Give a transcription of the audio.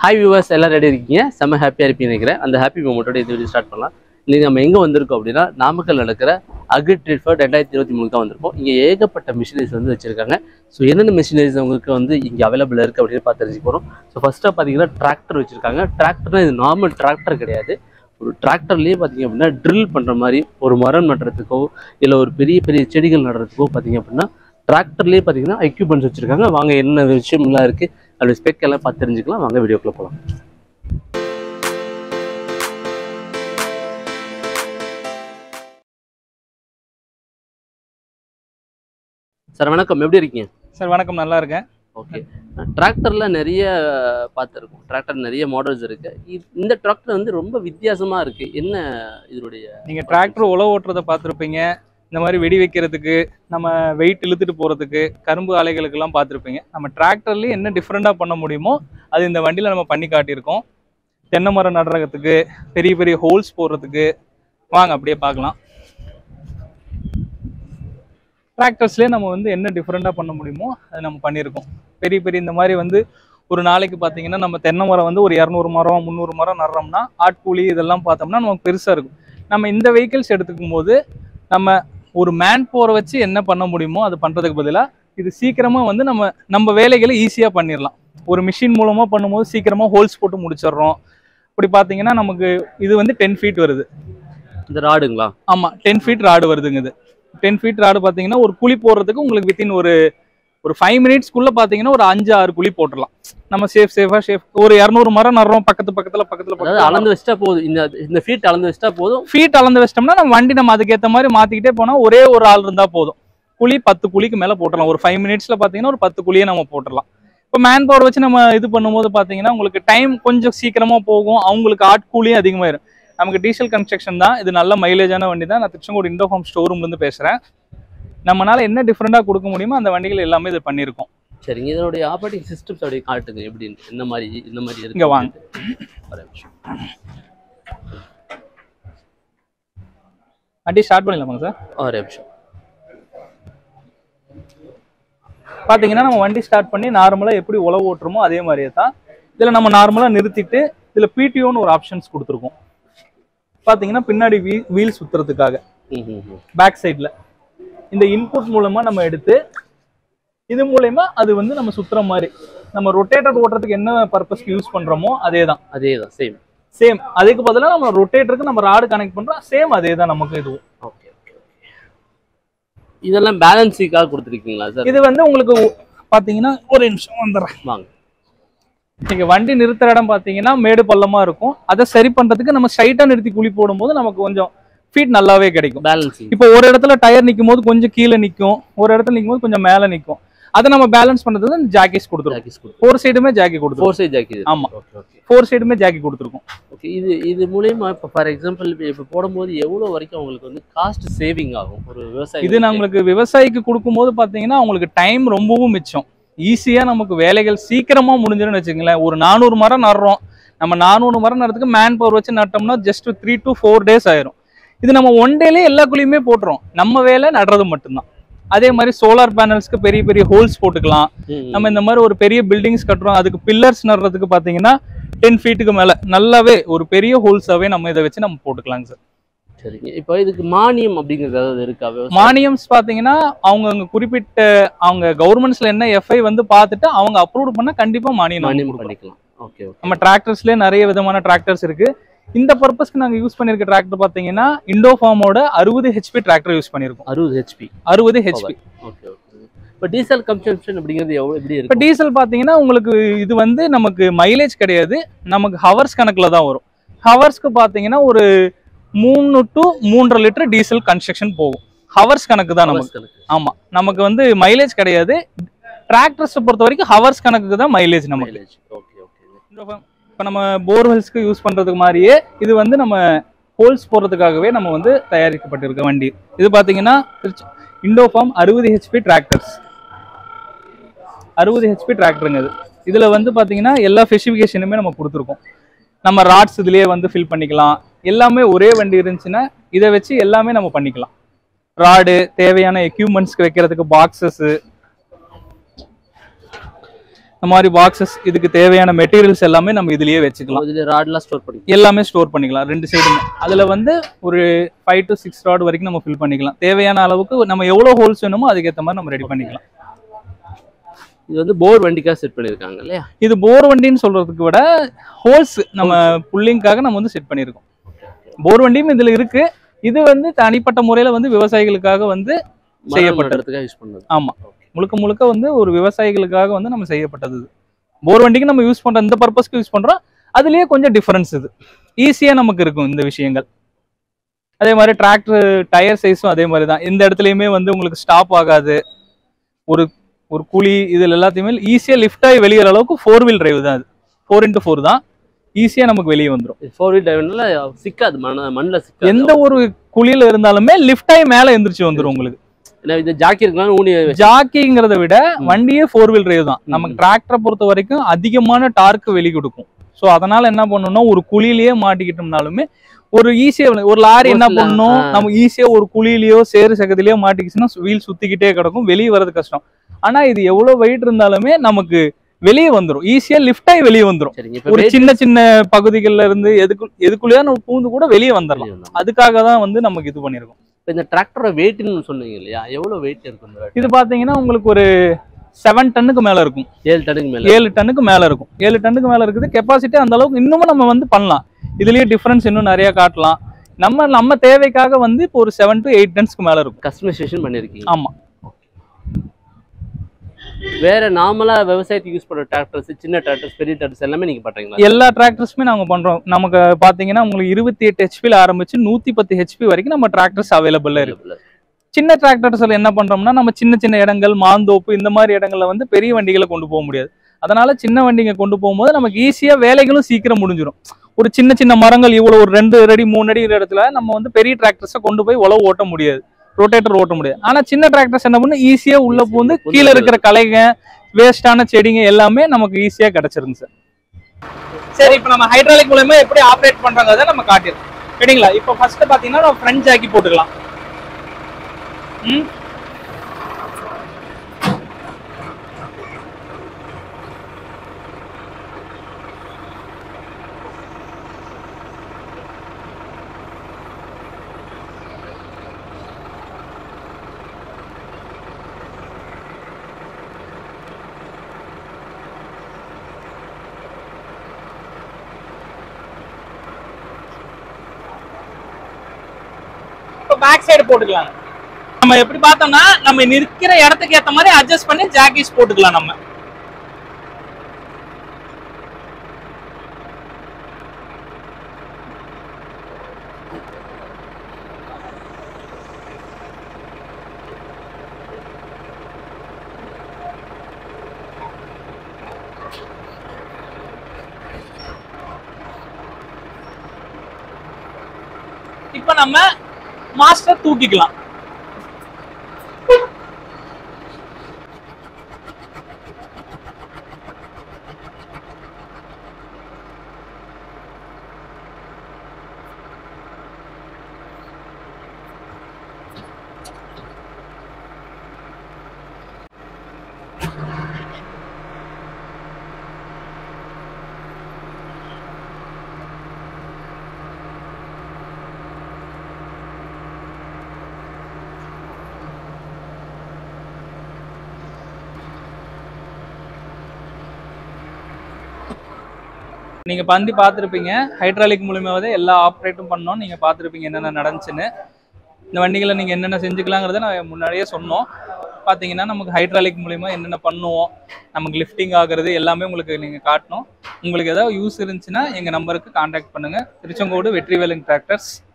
Hi viewers எல்லாம் ready இருக்கீங்க செம்ம ஹாப்பியாக இருப்பீங்க நினைக்கிறேன் அந்த ஹாப்பி மூமெண்ட்டோட இது வீடியோ ஸ்டார்ட் பண்ணலாம் இன்னைக்கு நம்ம எங்கே வந்திருக்கோம் அப்படின்னா நாமக்கல் நடக்கிற அக்ரி ட்ரேட் ஃபேர் ரெண்டாயிரத்தி இருபத்தி மூணு தான் வந்திருக்கோம் இங்கே ஏகப்பட்ட மிஷினரிஸ் வந்து வச்சிருக்காங்க ஸோ என்னென்ன மிஷினரிஸ் உங்களுக்கு வந்து இங்கே அவைலபிள் இருக்குது அப்படின்னு பார்த்து தெரிஞ்சுக்க போகிறோம் ஸோ ஃபஸ்ட்டாக பார்த்தீங்கன்னா டிராக்டர் வச்சிருக்காங்க டிராக்டர்னா இது நார்மல் டிராக்டர் கிடையாது ஒரு டிராக்டர்லேயே பார்த்தீங்க அப்படின்னா ட்ரில் பண்ணுற மாதிரி ஒரு மரம் நடுறதுக்கோ இல்லை ஒரு பெரிய பெரிய செடிகள் நடுறதுக்கோ பார்த்தீங்க அப்படின்னா டிராக்டர்லேயே பார்த்தீங்கன்னா எக்யூப்மெண்ட்ஸ் வச்சிருக்காங்க வாங்க என்ன விஷயம்லாம் இருக்குது அதோட ஸ்பெக் எல்லாம் பார்த்து தெரிஞ்சுக்கலாம் வாங்க வீடியோக்குள்ள போகலாம் சார் வணக்கம் எப்படி இருக்கீங்க சார் வணக்கம் நல்லா இருக்கேன் ஓகே டிராக்டர்ல நிறைய பார்த்துருக்கோம் டிராக்டர் நிறைய மாடல்ஸ் இருக்கு இ- இந்த டிராக்டர் வந்து ரொம்ப வித்தியாசமா இருக்கு என்ன இதனுடைய நீங்க டிராக்டர் உழவு ஓட்டுறதை பார்த்துருப்பீங்க இந்த மாதிரி வெடி வைக்கிறதுக்கு நம்ம வெயிட் இழுத்துட்டு போறதுக்கு கரும்பு ஆலைகளுக்கெல்லாம் பார்த்துருப்பீங்க நம்ம டிராக்டர்லயே என்ன டிஃப்ரெண்டாக பண்ண முடியுமோ அது இந்த வண்டியில நம்ம பண்ணி காட்டியிருக்கோம் தென்னை மரம் நடுறதுக்கு பெரிய பெரிய ஹோல்ஸ் போடுறதுக்கு வாங்க அப்படியே பார்க்கலாம் டிராக்டர்ஸ்லேயே நம்ம வந்து என்ன டிஃப்ரெண்டாக பண்ண முடியுமோ அது நம்ம பண்ணியிருக்கோம் பெரிய பெரிய இந்த மாதிரி வந்து ஒரு நாளைக்கு பார்த்தீங்கன்னா நம்ம தென்னை மரம் வந்து ஒரு இரநூறு மரம் முந்நூறு மரம் நடுறோம்னா ஆட்கூலி இதெல்லாம் பார்த்தோம்னா நமக்கு பெருசாக இருக்கும் நம்ம இந்த வெஹிக்கிள்ஸ் எடுத்துக்கும் போது நம்ம ஒரு மேன் போரை வச்சு என்ன பண்ண முடியுமோ அது பண்ணுறதுக்கு பதிலாக இது சீக்கிரமாக வந்து நம்ம நம்ம வேலைகளை ஈஸியாக பண்ணிடலாம் ஒரு மிஷின் மூலமாக பண்ணும்போது சீக்கிரமாக ஹோல்ஸ் போட்டு முடிச்சிடுறோம் இப்படி பார்த்தீங்கன்னா நமக்கு இது வந்து டென் ஃபீட் வருது இந்த ராடுங்களா ஆமாம் டென் ஃபீட் ராடு வருதுங்க இது டென் ஃபீட் ராடு பார்த்தீங்கன்னா ஒரு குழி போடுறதுக்கு உங்களுக்கு வித்தின் ஒரு ஒரு ஃபைவ் மினிட்ஸ்க்குள்ளே பார்த்தீங்கன்னா ஒரு அஞ்சு ஆறு குழி போட்டுடலாம் நம்ம சேஃப் சேஃபாக சேஃப் ஒரு இரநூறு மரம் நடுறோம் பக்கத்து பக்கத்தில் பக்கத்தில் அதாவது பக்கத்தில் அளந்து வச்சிட்டா போதும் இந்த இந்த ஃபீட் அளந்து வச்சிட்டா போதும் ஃபீட் அளந்து வச்சிட்டோம்னா நம்ம வண்டி நம்ம அதுக்கேற்ற மாதிரி மாற்றிக்கிட்டே போனால் ஒரே ஒரு ஆள் இருந்தால் போதும் குழி பத்து குழிக்கு மேலே போட்டுடலாம் ஒரு ஃபைவ் மினிட்ஸில் பார்த்தீங்கன்னா ஒரு பத்து குழியை நம்ம போட்டுடலாம் இப்போ மேன் பவர் வச்சு நம்ம இது பண்ணும்போது பார்த்தீங்கன்னா உங்களுக்கு டைம் கொஞ்சம் சீக்கிரமாக போகும் அவங்களுக்கு ஆட்கூலியும் அதிகமாயிரும் நமக்கு டீசல் கன்ஸ்ட்ரக்ஷன் தான் இது நல்ல மைலேஜான வண்டி தான் நான் திருச்செங்கோடு இண்டோஃபார்ம் ஸ்டோரூம்லேருந்து பேசுகிறேன் நம்மனால என்ன டிஃப்ரெண்டாக கொடுக்க முடியுமோ அந்த வண்டிகள் எல்லாமே இது பண்ணியிருக்கோம் சரிங்க இதனுடைய ஆப்ரேட்டிங் சிஸ்டம்ஸ் அப்படியே காட்டுங்க எப்படி இந்த மாதிரி இந்த மாதிரி இருக்கு இங்க வாங்க. ஒரே நிமிஷம். வண்டி ஸ்டார்ட் பண்ணிடலாமாங்க சார் ஒரே நிமிஷம் பார்த்தீங்கன்னா நம்ம வண்டி ஸ்டார்ட் பண்ணி நார்மலாக எப்படி உழவு ஓட்டுறோமோ அதே மாதிரியே தான் இதில் நம்ம நார்மலாக நிறுத்திட்டு இதில் பிடிஓன்னு ஒரு ஆப்ஷன்ஸ் கொடுத்துருக்கோம் பார்த்தீங்கன்னா பின்னாடி வீ வீல் சுற்றுறதுக்காக ம், ம், ம். பேக் சைடில் இந்த இன்புட் மூலமாக நம்ம எடுத்து இது மூலயமா அது வந்து நம்ம சுற்றுற மாதிரி நம்ம ரொட்டேட்டர் ஓட்டுறதுக்கு என்ன பர்பஸ்க்கு யூஸ் பண்ணுறோமோ அதே தான் அதே தான் சேம் சேம் அதுக்கு பதிலாக நம்ம ரொட்டேட்டருக்கு நம்ம ராடு கனெக்ட் பண்ணுறோம் சேம் அதே தான் நமக்கு இதுவும் ஓகே ஓகே இதெல்லாம் பேலன்ஸிங்காக கொடுத்துருக்கீங்களா சார் இது வந்து உங்களுக்கு பார்த்தீங்கன்னா ஒரு நிமிஷம் வந்துடுறேன் வாங்க நீங்க வண்டி நிறுத்துற இடம் பாத்தீங்கன்னா மேடு பள்ளமா இருக்கும் அதை சரி பண்றதுக்கு நம்ம ஸ்ட்ரைட்டா நிறுத்தி குழி போடும்போது நமக்கு கொஞ்சம் ஃபீட் நல்லாவே கிடைக்கும் பேலன்சிங் இப்போ ஒரு இடத்துல டயர் நிற்கும் போது கொஞ்சம் கீழே நிற்கும் ஒரு இடத்துல நிற்கும் போது கொஞ்சம் மேலே நிற்கும் அதை நம்ம பேலன்ஸ் பண்றதுக்கு இந்த ஜாக்கெட்ஸ் கொடுத்துருக்கோம் ஜாக்கிஸ் கொடுத்து ஃபோர் சைடுமே ஜாக்கி கொடுத்துருக்கோம் ஃபோர் சைட் ஜாக்கி ஆமா. ஓகே ஓகே ஃபோர் சைடுமே ஜாக்கி கொடுத்துருக்கோம் ஓகே இது இது மூலயமா இப்போ ஃபார் எக்ஸாம்பிள் இப்போ இப்போ போடும்போது எவ்வளோ வரைக்கும் உங்களுக்கு வந்து காஸ்ட் சேவிங் ஆகும் ஒரு விவசாயி இது நம்மளுக்கு விவசாயிக்கு கொடுக்கும்போது பாத்தீங்கன்னா அவங்களுக்கு டைம் ரொம்பவும் மிச்சம் ஈஸியா நமக்கு வேலைகள் சீக்கிரமா முடிஞ்சிடும்னு வச்சுங்களேன் ஒரு நானூறு மரம் நடுறோம் நம்ம நானூறு மரம் நடுறதுக்கு மேன் பவர் வச்சு நட்டோம்னா just three to four days ஆயிரும் இது நம்ம ஒன் டேலேயே எல்லா குழியுமே போட்டுரும் நம்ம வேலை நடுறது மட்டும்தான் அதே மாதிரி சோலார் பேனல்ஸ்க்கு பெரிய பெரிய ஹோல்ஸ் போட்டுக்கலாம் ம், நம்ம இந்த மாதிரி ஒரு பெரிய பில்டிங்ஸ் கட்டுறோம் அதுக்கு பில்லர்ஸ் நடுறதுக்கு பாத்தீங்கன்னா டென் ஃபீட்டுக்கு மேல நல்லாவே ஒரு பெரிய ஹோல்ஸாவே நம்ம இதை வச்சு நம்ம போட்டுக்கலாங்க சார் சரிங்க இப்போ இதுக்கு மானியம் அப்படிங்கிறது ஏதாவது இருக்கா விவசாயம் மானியம்ஸ் பாத்தீங்கன்னா அவங்க அங்க குறிப்பிட்ட அவங்க கவர்மெண்ட்ஸ்ல என்ன எஃப்ஐ வந்து பார்த்துட்டு அவங்க அப்ரூவ் பண்ணா கண்டிப்பா மானியம் நம்ம மானியம் கொடுக்கலாம். பண்ணிக்கலாம் ஓகே ஓகே நம்ம டிராக்டர்ஸ்லயே நிறைய விதமான டிராக்டர்ஸ் இருக்கு இந்த பர்பஸ்க்கு நாங்க யூஸ் பண்ணிருக்க டிராக்டர் பாத்தீங்கன்னா இண்டோஃபார்மோட அறுபது ஹெச்பி டிராக்டர் யூஸ் பண்ணிருக்கோம் அறுபது ஹெச்பி அறுபது ஹெச்பி ஓகே ஓகே இப்போ டீசல் கன்சம்ஷன் அப்படிங்கிறது எவ்வளோ எப்படி இப்போ இருக்கு டீசல் பாத்தீங்கன்னா உங்களுக்கு இது வந்து நமக்கு மைலேஜ் கிடையாது நமக்கு ஹவர்ஸ் கணக்குல தான் வரும் ஹவர்ஸ்க்கு பாத்தீங்கன்னா ஒரு மூணு டு மூன்றரை லிட்டர் டீசல் கன்ஸ்ட்ரக்ஷன் போகும் ஹவர்ஸ் கணக்கு தான் நமக்கு ஆமா நமக்கு வந்து மைலேஜ் கிடையாது டிராக்டர்ஸ் பொறுத்த வரைக்கும் ஹவர்ஸ் கணக்குக்கு தான் மைலேஜ் நமக்கு ஓகே ஓகே இப்போ நம்ம போர்வெல்ஸ்க்கு யூஸ் பண்றதுக்கு மாதிரியே இது வந்து நம்ம ஹோல்ஸ் போடுறதுக்காகவே நம்ம வந்து தயாரிக்கப்பட்டிருக்க வண்டி இது பாத்தீங்கன்னா திருச்சி இண்டோஃபார்ம் அறுபது ஹெச்பி டிராக்டர்ஸ் அறுபது ஹெச்பி டிராக்டருங்க இது இதுல வந்து பாத்தீங்கன்னா எல்லா ஸ்பெசிஃபிகேஷனுமே நம்ம கொடுத்துருக்கோம் நம்ம ராட்ஸ் இதுலயே வந்து ஃபில் பண்ணிக்கலாம் எல்லாமே ஒரே வண்டி இருந்துச்சுன்னா இதை வச்சு எல்லாமே நம்ம பண்ணிக்கலாம் ராடு தேவையான எக்யூப்மெண்ட்ஸ்க்கு வைக்கிறதுக்கு பாக்ஸஸ் இந்த மாதிரி பாக்ஸஸ் இதுக்கு தேவையான மெட்டீரியல்ஸ் எல்லாமே நம்ம இதுலயே வச்சுக்கலாம் இதுல ராட்லாம் ஸ்டோர் பண்ணி எல்லாமே ஸ்டோர் பண்ணிக்கலாம் ரெண்டு சைடுமே அதுல வந்து ஒரு ஃபைவ் டு சிக்ஸ் ராட் வரைக்கும் நம்ம ஃபில் பண்ணிக்கலாம் தேவையான அளவுக்கு நம்ம எவ்வளவு ஹோல்ஸ் வேணுமோ அதுக்கேற்ற மாதிரி நம்ம ரெடி பண்ணிக்கலாம் இது வந்து போர் வண்டிக்காக செட் பண்ணியிருக்காங்க இல்லையா இது போர் வண்டின்னு சொல்றதுக்கு விட ஹோல்ஸ் நம்ம புல்லிங்காக நம்ம வந்து செட் பண்ணியிருக்கோம் போர் வண்டியும் இதுல இருக்கு இது வந்து தனிப்பட்ட முறையில வந்து விவசாயிகளுக்காக வந்து மரம் செய்யப்பட்டது. நடுறதுக்காக யூஸ் பண்ணது ஆமா முழுக்க முழுக்க வந்து ஒரு விவசாயிகளுக்காக வந்து நம்ம செய்யப்பட்டது இது போர் வண்டிக்கு நம்ம யூஸ் பண்ற இந்த பர்பஸ்க்கு யூஸ் பண்றோம் அதுலயே கொஞ்சம் டிஃபரன்ஸ் இது ஈஸியா நமக்கு இருக்கும் இந்த விஷயங்கள் அதே மாதிரி டிராக்டர் டயர் சைஸும் அதே மாதிரி தான் இந்த இடத்துலயுமே வந்து உங்களுக்கு ஸ்டாப் ஆகாது ஒரு ஒரு குழி இதுல எல்லாத்தையுமே ஈஸியா லிஃப்ட் ஆகி வெளியேற அளவுக்கு ஃபோர் வீல் டிரைவ் தான் அது ஃபோர் இன்ட்டு ஃபோர் தான் ஈஸியா நமக்கு வெளியே வந்துடும் ஃபோர் வீல் டிரைவர்னால சிக்காது மண் மண்ணில் சிக்காது எந்த ஒரு குழியில இருந்தாலுமே லிஃப்ட் ஆகி மேல எந்திரிச்சு வந்துடும் உங்களுக்கு ஏன்னா இது ஜாக்கி இருக்கலாம் ஊனி ஜாக்கிங்கிறத விட ம். வண்டியே ஃபோர் வீல் டிரைவ் தான் ம். நமக்கு டிராக்டரை பொறுத்த வரைக்கும் அதிகமான டார்க் வெளி கொடுக்கும் ஸோ அதனால என்ன பண்ணணும்னா ஒரு குழியிலேயே மாட்டிக்கிட்டோம்னாலுமே ஒரு ஈஸியா ஒரு லாரி என்ன Mostly, பண்ணணும் ஆ. நம்ம ஈஸியா ஒரு குழியிலயோ சேறு சகதிலயோ மாட்டிக்கிச்சுன்னா வீல் சுத்திக்கிட்டே கிடக்கும் வெளியே வர்றது கஷ்டம் ஆனா இது எவ்வளவு வெயிட் இருந்தாலுமே நமக்கு வெளியே வந்துரும் ஈஸியா லிஃப்ட் ஆகி வெளியே வந்துரும் சரிங்க இப்போ ஒரு சின்ன சின்ன பகுதிகள்ல இருந்து எதுக்கு எதுக்குள்ளேயா நம்ம பூந்து கூட வெளியே வந்துடலாம் அதுக்காக தான் வந்து நமக்கு இது பண்ணிருக்கோம் இப்போ இந்த டிராக்டரோட வெயிட்னு சொன்னீங்க இல்லையா எவ்வளோ வெயிட் இருக்கும் இந்த இது பாத்தீங்கன்னா உங்களுக்கு ஒரு செவன் டன்னுக்கு மேல இருக்கும் ஏழு டனுக்கு மேலே ஏழு டன்னுக்கு மேல இருக்கும் ஏழு டன்னுக்கு மேல இருக்குது கெப்பாசிட்டி அந்த அளவுக்கு இன்னமும் நம்ம வந்து பண்ணலாம் இதுலயே டிஃபரன்ஸ் இன்னும் நிறைய காட்டலாம் நம்ம நம்ம தேவைக்காக வந்து இப்போ ஒரு செவன் டு எயிட் டன்ஸ்க்கு மேல இருக்கும் கஸ்டமைசேஷன் பண்ணியிருக்கீங்க ஆமா வேற நார்மலா விவசாயத்துக்கு யூஸ் பண்ற டிராக்டர்ஸ் சின்ன டிராக்டர்ஸ் பெரிய டிராக்டர்ஸ் எல்லாமே நீங்க பண்றீங்களா எல்லா டிராக்டர்ஸுமே நாங்க பண்றோம் நமக்கு பாத்தீங்கன்னா உங்களுக்கு இருபத்தி எட்டு ஹெச்பில ஆரம்பிச்சு நூத்தி பத்து ஹெச்பி வரைக்கும் நம்ம டிராக்டர்ஸ் அவைலபிள்ல இருக்கு சின்ன டிராக்டர்ஸ்ல என்ன பண்றோம்னா நம்ம சின்ன சின்ன இடங்கள் மாந்தோப்பு இந்த மாதிரி இடங்கள்ல வந்து பெரிய வண்டிகளை கொண்டு போக முடியாது அதனால சின்ன வண்டிங்க கொண்டு போகும்போது நமக்கு ஈஸியா வேலைகளும் சீக்கிரம் முடிஞ்சிடும் ஒரு சின்ன சின்ன மரங்கள் இவ்வளவு ஒரு ரெண்டு அடி மூணு அடி இருக்கிற இடத்துல நம்ம வந்து பெரிய டிராக்டர்ஸை கொண்டு போய் உழவு ஓட்ட முடியாது ரொட்டேட்டர் ஓட்ட முடியாது ஆனா சின்ன டிராக்டர்ஸ் என்ன பண்ணு ஈஸியா உள்ள பூந்து கீழே இருக்கிற களைங்க வேஸ்டான செடிங்க எல்லாமே நமக்கு ஈஸியா கிடைச்சிருங்க சார் சரி இப்போ நம்ம ஹைட்ராலிக் மூலமா எப்படி ஆப்ரேட் பண்றாங்க நம்ம காட்டிடுறோம் சரிங்களா இப்போ ஃபர்ஸ்ட் பாத்தீங்கன்னா நம்ம ஃப்ரண்ட் ஜாக்கி போட்டுக்கலாம் ம் இப்போ பேக் சைடு போட்டுக்கலாம் நம்ம எப்படி பார்த்தோம்னா நம்ம நிற்கிற இடத்துக்கு ஏத்த மாதிரி அட்ஜஸ்ட் பண்ணி ஜாக்கீஸ் போட்டுக்கலாம் நம்ம இப்போ நம்ம மாஸ்டர் தூக்கிக்கலாம் நீங்க பந்தி பார்த்துருப்பீங்க ஹைட்ராலிக் மூலியமாவே எல்லா ஆப்ரேட்டும் பண்ணோம் நீங்க பார்த்துருப்பீங்க என்னென்ன நடந்துச்சுன்னு இந்த வண்டிகளை நீங்க என்னென்ன செஞ்சுக்கலாங்கிறத நான் முன்னாடியே சொன்னோம் பார்த்தீங்கன்னா நமக்கு ஹைட்ராலிக் மூலியமா என்னென்ன பண்ணுவோம் நமக்கு லிஃப்டிங் ஆகுறது எல்லாமே உங்களுக்கு நீங்க காட்டணும் உங்களுக்கு ஏதாவது யூஸ் இருந்துச்சுன்னா எங்க நம்பருக்கு காண்டாக்ட் பண்ணுங்க திருச்செங்கோடு வெற்றிவேலன் டிராக்டர்ஸ்